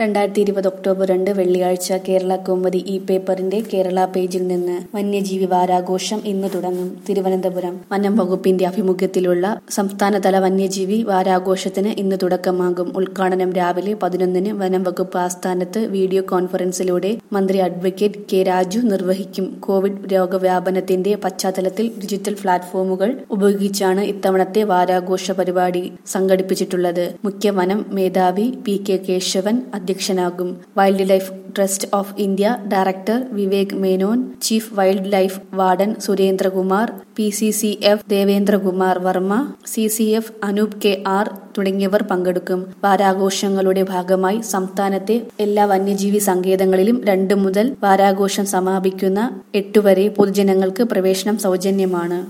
രണ്ടായിരത്തി ഇരുപത് ഒക്ടോബർ രണ്ട് വെള്ളിയാഴ്ച കേരള കൗമുദി ഇ പേപ്പറിന്റെ കേരള പേജിൽ നിന്ന് വന്യജീവി വാരാഘോഷം ഇന്ന് തുടങ്ങും തിരുവനന്തപുരം വനം വകുപ്പിന്റെ ആഭിമുഖ്യത്തിലുള്ള സംസ്ഥാനതല വന്യജീവി വാരാഘോഷത്തിന് ഇന്ന് തുടക്കമാകും ഉദ്ഘാടനം രാവിലെ പതിനൊന്നിന് വനം വകുപ്പ് ആസ്ഥാനത്ത് വീഡിയോ കോൺഫറൻസിലൂടെ മന്ത്രി അഡ്വക്കേറ്റ് കെ രാജു നിർവഹിക്കും കോവിഡ് രോഗവ്യാപനത്തിന്റെ പശ്ചാത്തലത്തിൽ ഡിജിറ്റൽ പ്ലാറ്റ്ഫോമുകൾ ഉപയോഗിച്ചാണ് ഇത്തവണത്തെ വാരാഘോഷ പരിപാടി സംഘടിപ്പിച്ചിട്ടുള്ളത് മുഖ്യ വനം മേധാവി പി കെ കേശവൻ അധ്യക്ഷനാകും wild life trust of India director Vivek Menon chief wild life warden Surendrakumar P C C F Devendrakumar Varma C C F Anoop K R തുടങ്ങിയവർ പങ്കെടുക്കും വാരാഘോഷങ്ങളുടെ ഭാഗമായി സംസ്ഥാനത്തെ എല്ലാ വന്യജീവി സങ്കേതങ്ങളിലും രണ്ട് മുതൽ വാരാഘോഷം സമാപിക്കുന്ന എട്ട് വരെ പൊതുജനങ്ങൾക്ക് പ്രവേശനം സൗജന്യമാണ്